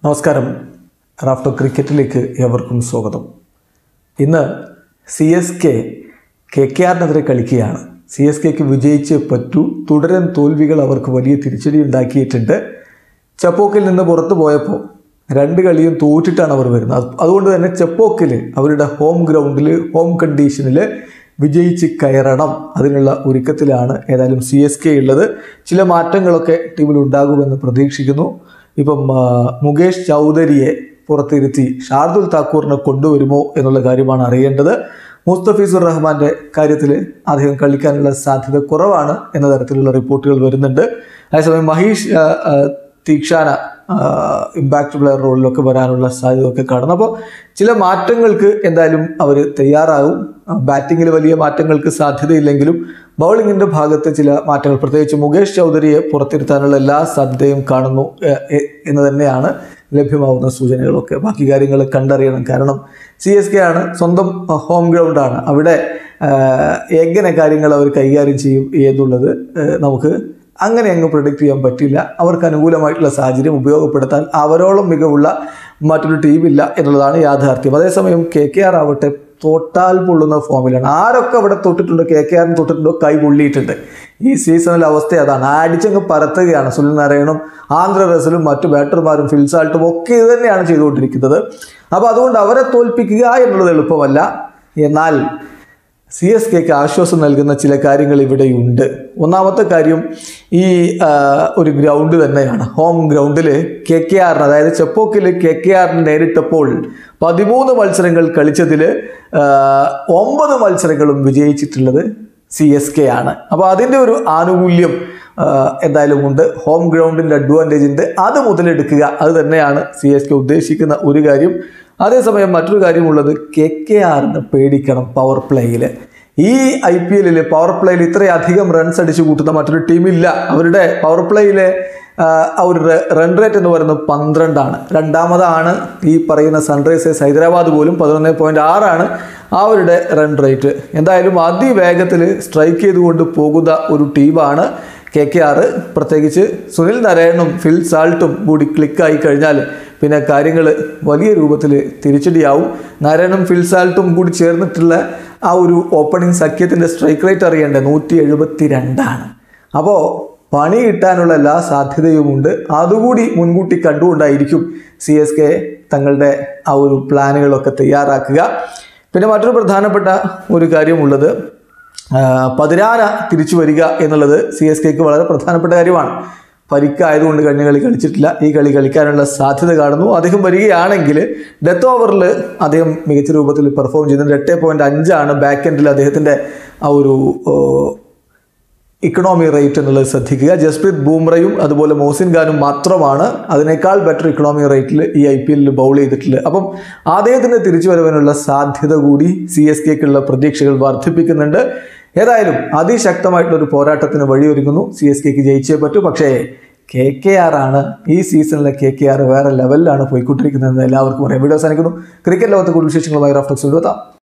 നമസ്കാരം റാഫ്റ്റോ ക്രിക്കറ്റിലേക്ക് ഏവർക്കും സ്വാഗതം ഇന്ന് C S K K K ആറിനെതിരെ കളിക്കുകയാണ് സി എസ് കെക്ക് വിജയിച്ചേ പറ്റൂ തുടരൻ തോൽവികൾ അവർക്ക് വലിയ തിരിച്ചടി ഉണ്ടാക്കിയിട്ടുണ്ട് ചപ്പോക്കിൽ നിന്ന് പുറത്തു പോയപ്പോൾ രണ്ട് കളിയും തോറ്റിട്ടാണ് അവർ വരുന്നത് അത് അതുകൊണ്ട് തന്നെ ചെപ്പോക്കിൽ അവരുടെ ഹോം ഗ്രൗണ്ടിൽ ഹോം കണ്ടീഷനിൽ വിജയിച്ച് കയറണം അതിനുള്ള ഒരുക്കത്തിലാണ് ഏതായാലും സി എസ് കെ ഉള്ളത് ചില മാറ്റങ്ങളൊക്കെ ടീമിൽ ഉണ്ടാകുമെന്ന് പ്രതീക്ഷിക്കുന്നു ഇപ്പം ആ, മുകേഷ് ചൗധരിയെ പുറത്തിരുത്തി ഷാർദുൽ താക്കൂറിനെ കൊണ്ടുവരുമോ എന്നുള്ള കാര്യമാണ് അറിയേണ്ടത് മുസ്തഫീസുർ റഹ്മാന്റെ കാര്യത്തിൽ അദ്ദേഹം കളിക്കാനുള്ള സാധ്യത കുറവാണ് എന്ന തരത്തിലുള്ള റിപ്പോർട്ടുകൾ വരുന്നുണ്ട് അതേസമയം മഹീഷ് ആ, ആ, തീക്ഷാന ഇമ്പാക്റ്റ് പ്ലെയർ റോളിലൊക്കെ വരാനുള്ള സാധ്യതയൊക്കെ കാണുന്നു അപ്പോൾ ചില മാറ്റങ്ങൾക്ക് എന്തായാലും അവർ തയ്യാറാകും ബാറ്റിങ്ങിൽ വലിയ മാറ്റങ്ങൾക്ക് സാധ്യതയില്ലെങ്കിലും ബൗളിങ്ങിൻ്റെ ഭാഗത്ത് ചില മാറ്റങ്ങൾ പ്രത്യേകിച്ച് മുകേഷ് ചൗധരിയെ പുറത്തിരുത്താനുള്ള എല്ലാ സാധ്യതയും കാണുന്നു എ- എ- എന്ന് തന്നെയാണ് ലഭ്യമാവുന്ന സൂചനകളൊക്കെ ബാക്കി കാര്യങ്ങൾ കണ്ടറിയണം കാരണം സി എസ് കെ ആണ് സ്വന്തം ഹോം ഗ്രൗണ്ടാണ് അവിടെ ആ, എങ്ങനെ കാര്യങ്ങൾ അവർ കൈകാര്യം ചെയ്യും എന്നുള്ളത് ആ, നമുക്ക് അങ്ങനെ അങ്ങ് പ്രൊഡിക്റ്റ് ചെയ്യാൻ പറ്റില്ല അവർക്ക് അനുകൂലമായിട്ടുള്ള സാഹചര്യം ഉപയോഗപ്പെടുത്താൻ അവരോളം മികവുള്ള മറ്റൊരു ടീമില്ല എന്നുള്ളതാണ് യാഥാർത്ഥ്യം അതേസമയം കെ കെ ആർ ആവട്ടെ തൊട്ടാൽ പൊള്ളുന്ന ഫോമിലാണ് ആരൊക്കെ അവിടെ തൊട്ടിട്ടുണ്ടോ കെ കെ ആറിന് തൊട്ടിട്ടുണ്ടോ കൈ പൊള്ളിയിട്ടുണ്ട് ഈ സീസണിലെ അവസ്ഥ അതാണ് അടിച്ചങ്ങ് പരത്തുകയാണ് സുനിൽ നാരായണും ആന്ധ്ര റസലും മറ്റു ബാറ്റർമാരും ഫിൽസാൾട്ടും ഒക്കെ ഇത് തന്നെയാണ് ചെയ്തുകൊണ്ടിരിക്കുന്നത് അപ്പോൾ അതുകൊണ്ട് അവരെ തോൽപ്പിക്കുക എന്നുള്ളത് എളുപ്പമല്ല എന്നാൽ സി എസ് കെക്ക് ആശ്വാസം നൽകുന്ന ചില കാര്യങ്ങൾ ഇവിടെയുണ്ട് ഒന്നാമത്തെ കാര്യം ഈ ആ, ഒരു ഗ്രൗണ്ട് തന്നെയാണ് ഹോം ഗ്രൗണ്ടിൽ കെ കെ ആറിന് അതായത് ചെപ്പോക്കിൽ കെ കെ ആറിന് നേരിട്ടപ്പോൾ പതിമൂന്ന് മത്സരങ്ങൾ കളിച്ചതിൽ ഒമ്പത് മത്സരങ്ങളും വിജയിച്ചിട്ടുള്ളത് സി എസ് കെ ആണ് അപ്പോൾ അതിൻ്റെ ഒരു ആനുകൂല്യം ആ, എന്തായാലും ഉണ്ട് ഹോം ഗ്രൗണ്ടിൻ്റെ അഡ്വാൻറ്റേജ് ഉണ്ട് അത് മുതലെടുക്കുക അത് തന്നെയാണ് സി എസ് കെ ഉദ്ദേശിക്കുന്ന ഒരു കാര്യം അതേസമയം മറ്റൊരു കാര്യമുള്ളത് കെ കെ ആറിന് പേടിക്കണം പവർ പ്ലേയിൽ ഈ ഐ പി എല്ലിൽ പവർ പ്ലേയിൽ ഇത്രയധികം റൺസ് അടിച്ചു കൂട്ടുന്ന മറ്റൊരു ടീമില്ല അവരുടെ പവർ പ്ലേയിലെ ആ, ആ ഒരു റൺ റേറ്റ് എന്ന് പറയുന്നത് പന്ത്രണ്ടാണ് രണ്ടാമതാണ് ഈ പറയുന്ന സൺറൈസേഴ്സ് ഹൈദരാബാദ് പോലും പതിനൊന്ന് പോയിന്റ് ആറാണ് അവരുടെ റൺ റേറ്റ് എന്തായാലും അതിവേഗത്തിൽ സ്ട്രൈക്ക് ചെയ്തുകൊണ്ട് പോകുന്ന ഒരു ടീമാണ് കെ കെ ആർ പ്രത്യേകിച്ച് സുനിൽ നാരായണും ഫിൽ സാൾട്ടും കൂടി ക്ലിക്കായി കഴിഞ്ഞാൽ പിന്നെ കാര്യങ്ങൾ വലിയ രൂപത്തിൽ തിരിച്ചടിയാവും നാരായണും ഫിൽ സാൾട്ടും കൂടി ചേർന്നിട്ടുള്ള ആ ഒരു ഓപ്പണിംഗ് സഖ്യത്തിൻ്റെ സ്ട്രൈക്ക് റേറ്റ് അറിയേണ്ടത് നൂറ്റി എഴുപത്തി രണ്ടാണ് അപ്പോൾ പണി കിട്ടാനുള്ള എല്ലാ സാധ്യതയുമുണ്ട് അതുകൂടി മുൻകൂട്ടി കണ്ടുകൊണ്ടായിരിക്കും സി എസ് കെ തങ്ങളുടെ ആ ഒരു പ്ലാനുകളൊക്കെ തയ്യാറാക്കുക പിന്നെ മറ്റൊരു പ്രധാനപ്പെട്ട ഒരു കാര്യമുള്ളത് ആ, പതിനാന തിരിച്ചു വരിക എന്നുള്ളത് സി എസ് കെക്ക് വളരെ പ്രധാനപ്പെട്ട കാര്യമാണ് പരിക്കായതുകൊണ്ട് കഴിഞ്ഞ കളി കളിച്ചിട്ടില്ല ഈ കളി കളിക്കാനുള്ള സാധ്യത കാണുന്നു അദ്ദേഹം വരികയാണെങ്കിൽ ഡെത്ത് ഓവറിൽ അദ്ദേഹം മികച്ച രൂപത്തിൽ പെർഫോം ചെയ്യുന്നുണ്ട് എട്ട് പോയിന്റ് അഞ്ചാണ് ബാക്ക് എൻഡിൽ അദ്ദേഹത്തിൻ്റെ ആ ഒരു ഓ, ഇക്കണോമി റേറ്റ് എന്നുള്ളത് ശ്രദ്ധിക്കുക ജസ്പ്രീത് ബൂംറയും അതുപോലെ മോസിൻ ഖാനും മാത്രമാണ് അതിനേക്കാൾ ബെറ്റർ ഇക്കണോമി റേറ്റിൽ ഈ ഐ പി എല്ലിൽ ബൗൾ ചെയ്തിട്ടുള്ളത് അപ്പം അദ്ദേഹത്തിൻ്റെ തിരിച്ചു വരവിനുള്ള സാധ്യത കൂടി സി എസ് കെക്കുള്ള പ്രതീക്ഷകൾ വർദ്ധിപ്പിക്കുന്നുണ്ട് ഏതായാലും അതിശക്തമായിട്ടുള്ള ഒരു പോരാട്ടത്തിന് വഴിയൊരുങ്ങുന്നു സി എസ് കെക്ക് ജയിച്ചേ പറ്റൂ പക്ഷേ കെ കെ ആർ ആണ് ഈ സീസണിലെ കെ കെ ആർ വേറെ ലെവലിലാണ് പോയിക്കൊണ്ടിരിക്കുന്നത് എല്ലാവർക്കും അറിയാം വീഡിയോ അവസാനിക്കുന്നു ക്രിക്കറ്റ് ലോകത്തെ കൂടുതൽ വിശേഷങ്ങളുമായി റഫ്ലക്സ് എത്താം